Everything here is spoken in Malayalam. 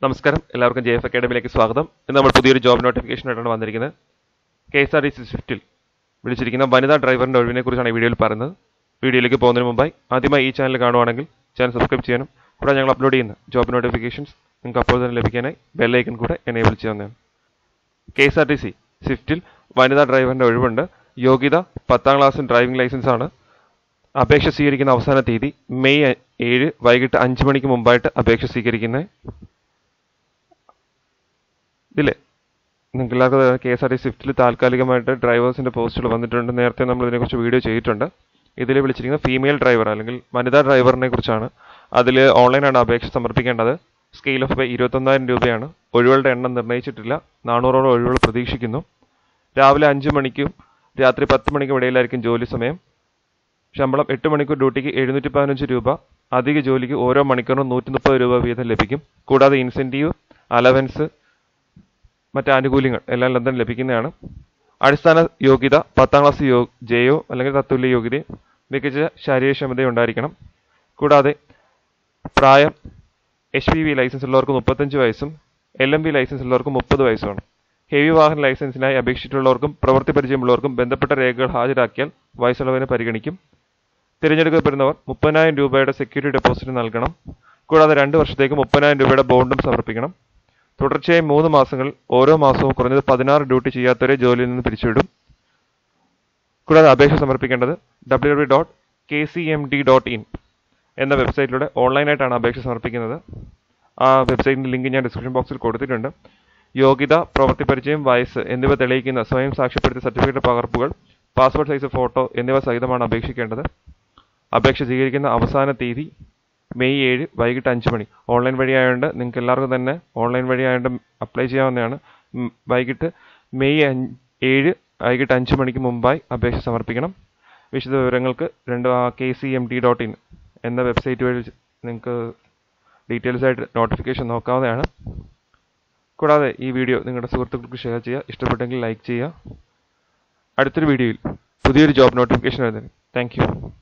നമസ്കാരം എല്ലാവർക്കും ജെ എഫ് അക്കാഡമിയിലേക്ക് സ്വാഗതം ഇന്ന് നമ്മൾ പുതിയൊരു ജോബ് നോട്ടിഫിക്കേഷൻ ആയിട്ടാണ് വന്നിരിക്കുന്നത് K S R T C സ്വിഫ്റ്റിൽ വിളിച്ചിരിക്കുന്ന വനിതാ ഡ്രൈവറിൻ്റെ ഒഴിവിനെ കുറിച്ചാണ് ഈ വീഡിയോയിൽ പറയുന്നത് വീഡിയോയിലേക്ക് പോകുന്നതിന് മുമ്പായി ആദ്യമായി ഈ ചാനൽ കാണുവാണെങ്കിൽ ചാനൽ സബ്സ്ക്രൈബ് ചെയ്യാനും കൂടെ ഞങ്ങൾ അപ്ലോഡ് ചെയ്യുന്ന ജോബ് നോട്ടിഫിക്കേഷൻസ് നിങ്ങൾക്ക് അപ്പോൾ തന്നെ ലഭിക്കാനായി ബെല്ലൈക്കൺ കൂടെ എനേബിൾ ചെയ്യാവുന്നതാണ് K S R T C സ്വിഫ്റ്റിൽ വനിതാ ഡ്രൈവറിൻ്റെ ഒഴിവുണ്ട് യോഗ്യത പത്താം ക്ലാസ് ഡ്രൈവിംഗ് ലൈസൻസ് ആണ് അപേക്ഷ സ്വീകരിക്കുന്ന അവസാന തീയതി മെയ് അ- ഏഴ് വൈകിട്ട് അഞ്ച് മണിക്ക് മുമ്പായിട്ട് അപേക്ഷ സ്വീകരിക്കുന്നത് ഇതില്ലേ നിങ്ങൾക്ക് എല്ലാവർക്കും കെ എസ് ആർ ടി സ്വിഫ്റ്റിൽ താൽക്കാലികമായിട്ട് ഡ്രൈവേഴ്സിൻ്റെ പോസ്റ്റുകൾ വന്നിട്ടുണ്ട് നേരത്തെ നമ്മൾ ഇതിനെക്കുറിച്ച് വീഡിയോ ചെയ്തിട്ടുണ്ട് ഇതിൽ വിളിച്ചിരിക്കുന്ന ഫീമെയിൽ ഡ്രൈവർ അല്ലെങ്കിൽ വനിതാ ഡ്രൈവറിനെ കുറിച്ചാണ് അതിൽ ഓൺലൈനാണ് അപേക്ഷ സമർപ്പിക്കേണ്ടത് സ്കെയിൽ ഓഫ് പേ ഇരുപത്തൊന്നായിരം രൂപയാണ് ഒഴിവുകളുടെ എണ്ണം നിർണ്ണയിച്ചിട്ടില്ല നാനൂറോളം ഒഴിവുകൾ പ്രതീക്ഷിക്കുന്നു രാവിലെ അഞ്ച് മണിക്കും രാത്രി പത്ത് മണിക്കും ഇടയിലായിരിക്കും ജോലി സമയം ശമ്പളം എട്ട് മണിക്കൂർ ഡ്യൂട്ടിക്ക് എഴുന്നൂറ്റി പതിനഞ്ച് രൂപ അധിക ജോലിക്ക് ഓരോ മണിക്കൂറിനും നൂറ്റി മുപ്പത് രൂപ വീതം ലഭിക്കും കൂടാതെ ഇൻസെൻറ്റീവ് അലവൻസ് മറ്റ് ആനുകൂല്യങ്ങൾ എല്ലാം ലണ്ടൻ ലഭിക്കുന്നതാണ് അടിസ്ഥാന യോഗ്യത പത്താം ക്ലാസ് യോ ജെയോ അല്ലെങ്കിൽ തത്തുല്യ യോഗ്യതയും മികച്ച ശാരീരികക്ഷമതയും ഉണ്ടായിരിക്കണം കൂടാതെ പ്രായം എച്ച് പി വി ലൈസൻസ് ഉള്ളവർക്ക് മുപ്പത്തഞ്ച് വയസ്സും എൽ എം ബി ലൈസൻസ് ഉള്ളവർക്ക് മുപ്പത് വയസ്സുമാണ് ഹെവി വാഹന ലൈസൻസിനായി അപേക്ഷിച്ചിട്ടുള്ളവർക്കും പ്രവൃത്തി പരിചയമുള്ളവർക്കും ബന്ധപ്പെട്ട രേഖകൾ ഹാജരാക്കിയാൽ വയസ്സുള്ളവരെ പരിഗണിക്കും തിരഞ്ഞെടുക്കപ്പെടുന്നവർ മുപ്പതിനായിരം രൂപയുടെ സെക്യൂരിറ്റി ഡെപ്പോസിറ്റ് നൽകണം കൂടാതെ രണ്ട് വർഷത്തേക്ക് മുപ്പതിനായിരം രൂപയുടെ ബോണ്ടും സമർപ്പിക്കണം തുടർച്ചയായി മൂന്ന് മാസങ്ങൾ ഓരോ മാസവും കുറഞ്ഞത് പതിനാറ് ഡ്യൂട്ടി ചെയ്യാത്തവരെ ജോലിയിൽ നിന്ന് പിരിച്ചുവിടും കൂടാതെ അപേക്ഷ സമർപ്പിക്കേണ്ടത് W W dot K C M D dot in എന്ന വെബ്സൈറ്റിലൂടെ ഓൺലൈനായിട്ടാണ് അപേക്ഷ സമർപ്പിക്കുന്നത് ആ വെബ്സൈറ്റിന്റെ ലിങ്ക് ഞാൻ ഡിസ്ക്രിപ്ഷൻ ബോക്സിൽ കൊടുത്തിട്ടുണ്ട് യോഗ്യത പ്രവൃത്തി പരിചയം വയസ്സ് എന്നിവ തെളിയിക്കുന്ന സ്വയം സാക്ഷ്യപ്പെടുത്തിയ സർട്ടിഫിക്കറ്റ് പകർപ്പുകൾ പാസ്പോർട്ട് സൈസ് ഫോട്ടോ എന്നിവ സഹിതമാണ് അപേക്ഷിക്കേണ്ടത് അപേക്ഷ സ്വീകരിക്കുന്ന അവസാന തീയതി മെയ് ഏഴ് വൈകിട്ട് അഞ്ച് മണി ഓൺലൈൻ വഴിയായതുകൊണ്ട് നിങ്ങൾക്ക് എല്ലാവർക്കും തന്നെ ഓൺലൈൻ വഴിയായതുകൊണ്ട് അപ്ലൈ ചെയ്യാവുന്നതാണ് ഉം, വൈകിട്ട് മെയ് അഞ്ച് ഏഴ് വൈകിട്ട് അഞ്ച് മണിക്ക് മുമ്പായി അപേക്ഷ സമർപ്പിക്കണം വിശദ വിവരങ്ങൾക്ക് രണ്ട് K C M T dot in എന്ന വെബ്സൈറ്റ് വഴി നിങ്ങൾക്ക് ഡീറ്റെയിൽസ് ആയിട്ട് നോട്ടിഫിക്കേഷൻ നോക്കാവുന്നതാണ് കൂടാതെ ഈ വീഡിയോ നിങ്ങളുടെ സുഹൃത്തുക്കൾക്ക് ഷെയർ ചെയ്യുക ഇഷ്ടപ്പെട്ടെങ്കിൽ ലൈക്ക് ചെയ്യുക അടുത്തൊരു വീഡിയോയിൽ പുതിയൊരു ജോബ് നോട്ടിഫിക്കേഷൻ വരുന്നത് താങ്ക് യു